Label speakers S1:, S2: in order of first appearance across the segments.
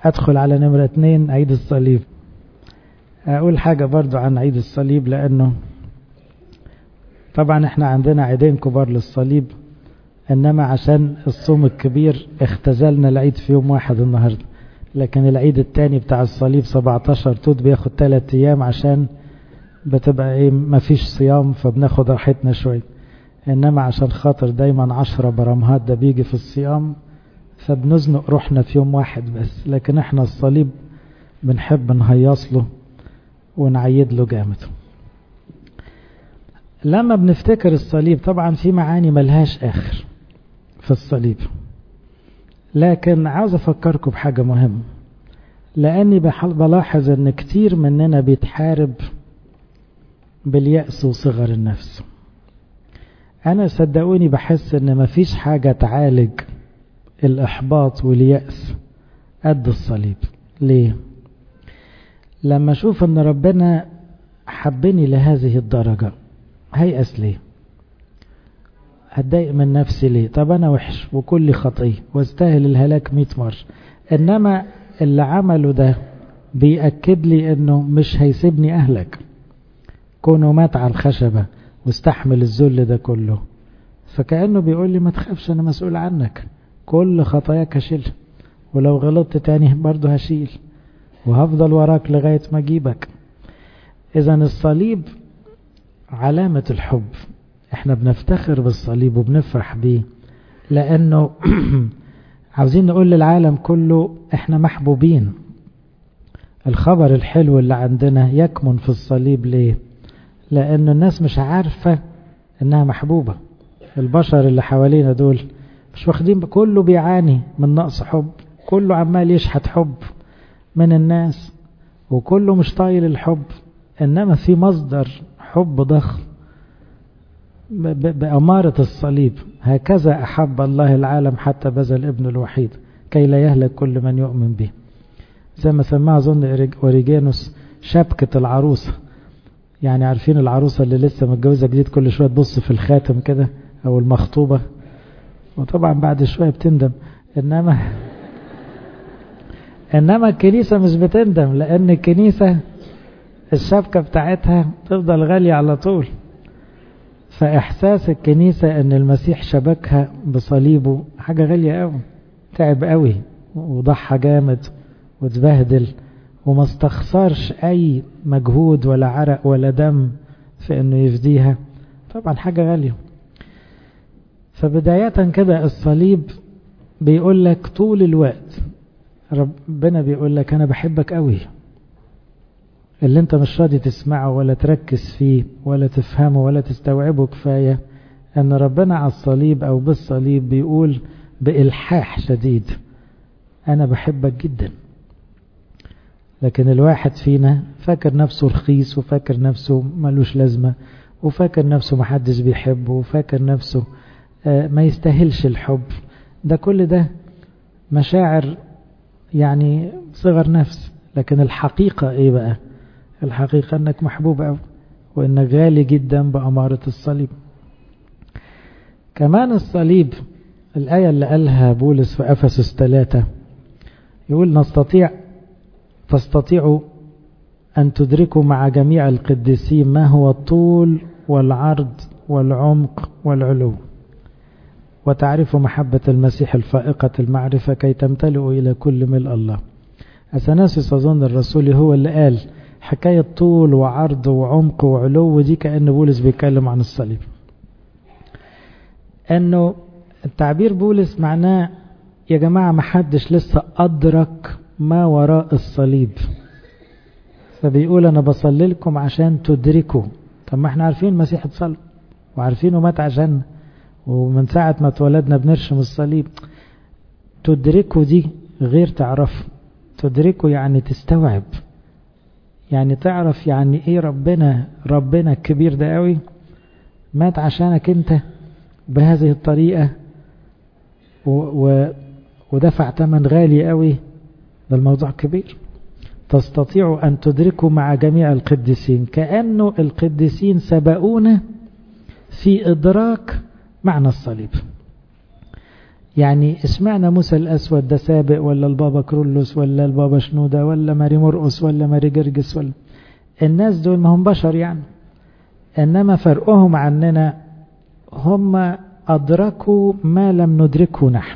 S1: أدخل على نمرة اتنين عيد الصليب أقول حاجة برضو عن عيد الصليب لأنه طبعا احنا عندنا عيدين كبار للصليب إنما عشان الصوم الكبير اختزلنا العيد في يوم واحد النهاردة لكن العيد التاني بتاع الصليب 17 توت بياخد 3 أيام عشان بتبقى ايه مفيش صيام فبناخد راحتنا شوية إنما عشان خاطر دايما عشرة برمهات ده بيجي في الصيام فبنزنق روحنا في يوم واحد بس لكن احنا الصليب بنحب نهيص له ونعيد له جامد لما بنفتكر الصليب طبعا في معاني ملهاش آخر في الصليب لكن عاوز أفكركم بحاجة مهمة لأني بلاحظ أن كتير مننا بيتحارب باليأس وصغر النفس أنا صدقوني بحس أن مفيش حاجة تعالج الإحباط واليأس قد الصليب ليه؟ لما أشوف أن ربنا حبني لهذه الدرجة هيأس ليه؟ هتضايق من نفسي ليه؟ طب أنا وحش وكل خطية واستاهل الهلاك مئة مرة إنما اللي عمله ده بيأكد لي إنه مش هيسيبني أهلك كونه مات على الخشبة واستحمل الذل ده كله فكأنه بيقول لي ما تخافش أنا مسؤول عنك كل خطاياك هشيلها ولو غلطت تاني برضه هشيل وهفضل وراك لغاية ما أجيبك إذا الصليب علامة الحب احنا بنفتخر بالصليب وبنفرح بيه لأنه عاوزين نقول للعالم كله احنا محبوبين الخبر الحلو اللي عندنا يكمن في الصليب ليه لأن الناس مش عارفة انها محبوبة البشر اللي حوالينا دول مش واخدين كله بيعاني من نقص حب كله عمال يشحت حب من الناس وكله مش طايل الحب انما في مصدر حب ضخم بأمارة الصليب هكذا أحب الله العالم حتى بذل ابن الوحيد كي لا يهلك كل من يؤمن به زي ما سماها أظن أوريجانوس شبكة العروسة يعني عارفين العروسة اللي لسه متجوزة جديد كل شوية تبص في الخاتم كده أو المخطوبة وطبعا بعد شوية بتندم إنما إنما الكنيسة مش بتندم لأن الكنيسة الشبكة بتاعتها تفضل غالية على طول فإحساس الكنيسة أن المسيح شبكها بصليبه حاجة غالية قوي تعب قوي وضحى جامد وتبهدل وما استخسرش أي مجهود ولا عرق ولا دم في أنه يفديها طبعا حاجة غالية فبداية كده الصليب بيقول لك طول الوقت ربنا بيقول لك أنا بحبك قوي اللي انت مش راضي تسمعه ولا تركز فيه ولا تفهمه ولا تستوعبه كفاية ان ربنا على الصليب او بالصليب بيقول بإلحاح شديد انا بحبك جدا لكن الواحد فينا فاكر نفسه رخيص وفاكر نفسه ملوش لازمة وفاكر نفسه محدش بيحبه وفاكر نفسه ما يستاهلش الحب ده كل ده مشاعر يعني صغر نفس لكن الحقيقة ايه بقى الحقيقة انك محبوب أوي وانك غالي جدا بأمارة الصليب كمان الصليب الآية اللي قالها بولس في أفسس ثلاثة يقول نستطيع تستطيعوا أن تدركوا مع جميع القديسين ما هو الطول والعرض والعمق والعلو وتعرفوا محبة المسيح الفائقة المعرفة كي تمتلئوا إلى كل ملء الله أثناسيس أظن الرسول هو اللي قال حكاية طول وعرض وعمق وعلو دي كأن بولس بيتكلم عن الصليب أنه التعبير بولس معناه يا جماعة محدش لسه أدرك ما وراء الصليب فبيقول أنا بصلي لكم عشان تدركوا طب ما احنا عارفين المسيح اتصلب وعارفينه مات عشان ومن ساعة ما اتولدنا بنرشم الصليب تدركوا دي غير تعرفوا تدركوا يعني تستوعب يعني تعرف يعني ايه ربنا ربنا الكبير ده قوي مات عشانك انت بهذه الطريقة و و ودفع ثمن غالي قوي ده الموضوع كبير تستطيعوا أن تدركوا مع جميع القديسين كأنه القديسين سبقونا في إدراك معنى الصليب يعني اشمعنى موسى الأسود ده سابق ولا البابا كرولوس ولا البابا شنودة ولا ماري مرقس ولا ماري جرجس ولا الناس دول ما هم بشر يعني إنما فرقهم عننا هم أدركوا ما لم ندركه نحن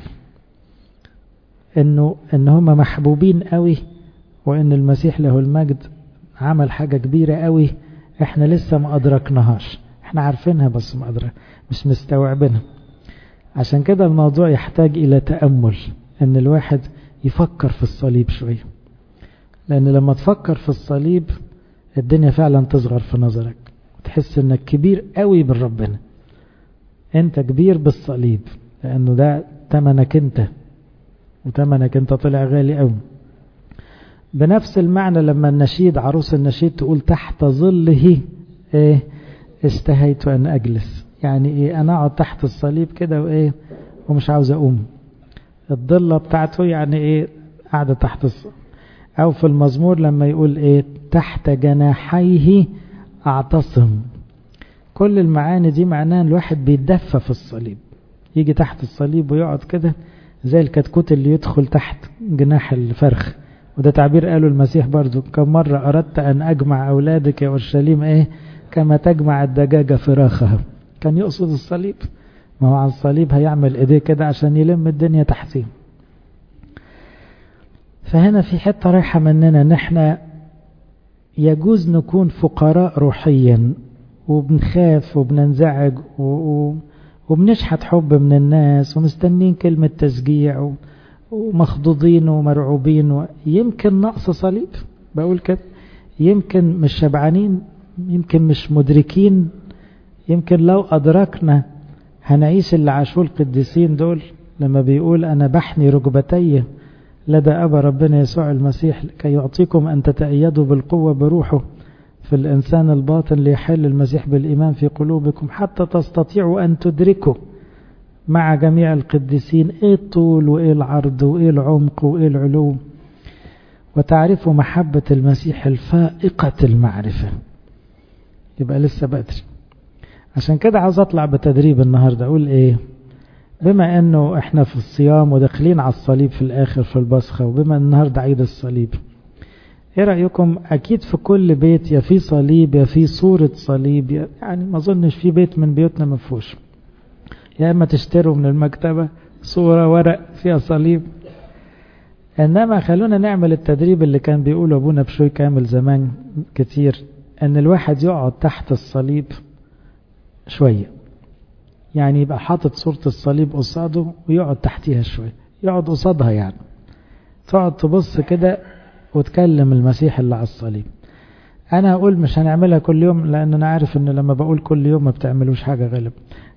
S1: إنه إن هم محبوبين قوي وإن المسيح له المجد عمل حاجة كبيرة قوي إحنا لسه ما أدركناهاش إحنا عارفينها بس ما أدرك مش مستوعبينها عشان كده الموضوع يحتاج إلى تأمل إن الواحد يفكر في الصليب شوية لأن لما تفكر في الصليب الدنيا فعلا تصغر في نظرك تحس إنك كبير قوي بالربنا أنت كبير بالصليب لأنه ده تمنك أنت وتمنك أنت طلع غالي قوي بنفس المعنى لما النشيد عروس النشيد تقول تحت ظله ايه اشتهيت ان اجلس يعني ايه انا اقعد تحت الصليب كده وايه ومش عاوز اقوم الضلة بتاعته يعني ايه قاعدة تحت الصليب او في المزمور لما يقول ايه تحت جناحيه اعتصم كل المعاني دي معناها الواحد بيتدفى في الصليب يجي تحت الصليب ويقعد كده زي الكتكوت اللي يدخل تحت جناح الفرخ وده تعبير قاله المسيح برضو كم مرة أردت أن أجمع أولادك يا أورشليم إيه كما تجمع الدجاجة فراخها كان يقصد الصليب ما هو على الصليب هيعمل إيديه كده عشان يلم الدنيا تحتيه فهنا في حتة رايحة مننا ان احنا يجوز نكون فقراء روحيا وبنخاف وبننزعج و... و... وبنشحت حب من الناس ومستنين كلمة تشجيع و... ومخضوضين ومرعوبين و... يمكن نقص صليب بقول كده يمكن مش شبعانين يمكن مش مدركين يمكن لو أدركنا هنعيش اللي عاشوه القديسين دول لما بيقول أنا بحني ركبتي لدى أبا ربنا يسوع المسيح كي يعطيكم أن تتأيدوا بالقوة بروحه في الإنسان الباطن ليحل المسيح بالإيمان في قلوبكم حتى تستطيعوا أن تدركوا مع جميع القديسين إيه الطول وإيه العرض وإيه العمق وإيه العلو وتعرفوا محبة المسيح الفائقة المعرفة يبقى لسه بدري عشان كده عاوز أطلع بتدريب النهاردة أقول إيه بما أنه إحنا في الصيام وداخلين على الصليب في الآخر في البصخة وبما النهاردة عيد الصليب ايه رأيكم اكيد في كل بيت يا في صليب يا في صورة صليب يعني ما اظنش في بيت من بيوتنا ما فيهوش يا اما تشتروا من المكتبة صورة ورق فيها صليب انما خلونا نعمل التدريب اللي كان بيقوله ابونا بشوي كامل زمان كتير ان الواحد يقعد تحت الصليب شوية يعني يبقى حاطط صورة الصليب قصاده ويقعد تحتيها شوية يقعد قصادها يعني تقعد تبص كده وتكلم المسيح اللي على الصليب انا هقول مش هنعملها كل يوم لان انا عارف ان لما بقول كل يوم ما بتعملوش حاجة غالب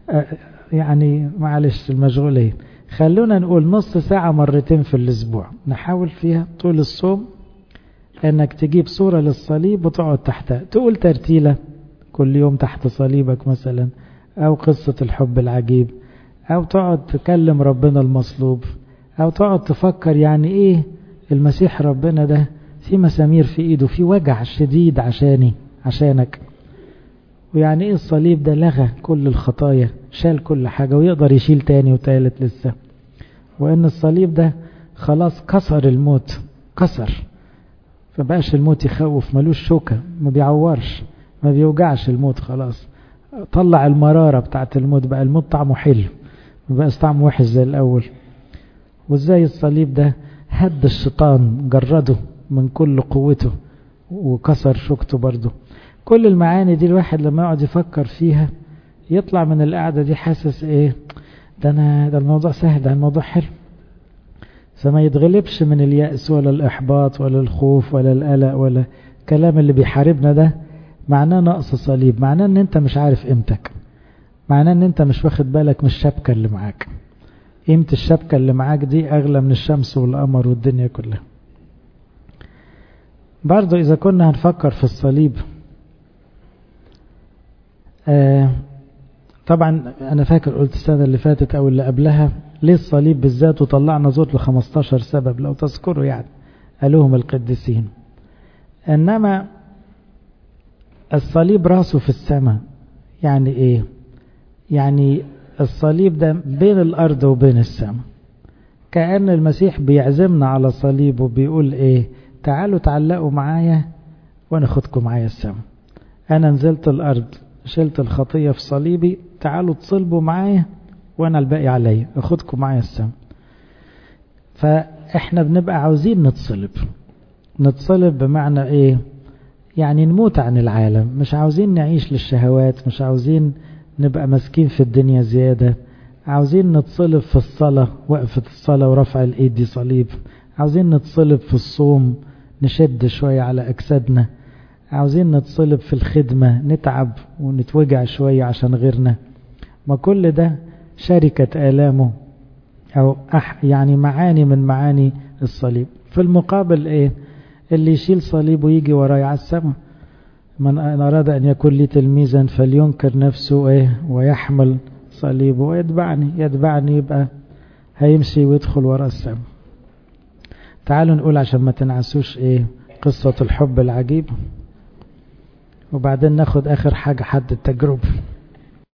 S1: يعني معلش المشغولية خلونا نقول نص ساعة مرتين في الاسبوع نحاول فيها طول الصوم انك تجيب صورة للصليب وتقعد تحتها تقول ترتيلة كل يوم تحت صليبك مثلا او قصة الحب العجيب او تقعد تكلم ربنا المصلوب او تقعد تفكر يعني ايه المسيح ربنا ده في مسامير في ايده في وجع شديد عشاني عشانك ويعني ايه الصليب ده لغى كل الخطايا شال كل حاجة ويقدر يشيل تاني وتالت لسه وان الصليب ده خلاص كسر الموت كسر فبقاش الموت يخوف ملوش شوكة ما بيعورش ما بيوجعش الموت خلاص طلع المرارة بتاعت الموت بقى الموت طعمه حلو ما بقاش طعمه وحش زي الأول وازاي الصليب ده هد الشيطان جرده من كل قوته وكسر شوكته برضه كل المعاني دي الواحد لما يقعد يفكر فيها يطلع من القعدة دي حاسس ايه ده انا ده الموضوع سهل ده الموضوع حلو فما يتغلبش من اليأس ولا الإحباط ولا الخوف ولا القلق ولا الكلام اللي بيحاربنا ده معناه نقص صليب معناه ان انت مش عارف قيمتك معناه ان انت مش واخد بالك من الشبكة اللي معاك قيمة الشبكة اللي معاك دي أغلى من الشمس والقمر والدنيا كلها برضو إذا كنا هنفكر في الصليب آه طبعا أنا فاكر قلت السنة اللي فاتت أو اللي قبلها ليه الصليب بالذات وطلعنا زوت ل 15 سبب لو تذكروا يعني قالوهم القديسين إنما الصليب راسه في السماء يعني إيه يعني الصليب ده بين الأرض وبين السماء كأن المسيح بيعزمنا على صليبه بيقول ايه تعالوا تعلقوا معايا وانا اخدكم معايا السما انا نزلت الارض شلت الخطية في صليبي تعالوا تصلبوا معايا وانا الباقي عليا اخدكم معايا السما فاحنا بنبقى عاوزين نتصلب نتصلب بمعنى ايه يعني نموت عن العالم مش عاوزين نعيش للشهوات مش عاوزين نبقى ماسكين في الدنيا زيادة عاوزين نتصلب في الصلاة وقفة الصلاة ورفع الايد دي صليب عاوزين نتصلب في الصوم نشد شوية على أجسادنا عاوزين نتصلب في الخدمة نتعب ونتوجع شوية عشان غيرنا ما كل ده شركة آلامه أو أح يعني معاني من معاني الصليب في المقابل إيه اللي يشيل صليب ويجي وراي على السماء من أراد أن يكون لي تلميذا فلينكر نفسه إيه ويحمل صليبه ويتبعني يتبعني يبقى هيمشي ويدخل وراء السماء تعالوا نقول عشان ما تنعسوش ايه قصة الحب العجيب وبعدين ناخد اخر حاجة حد التجربة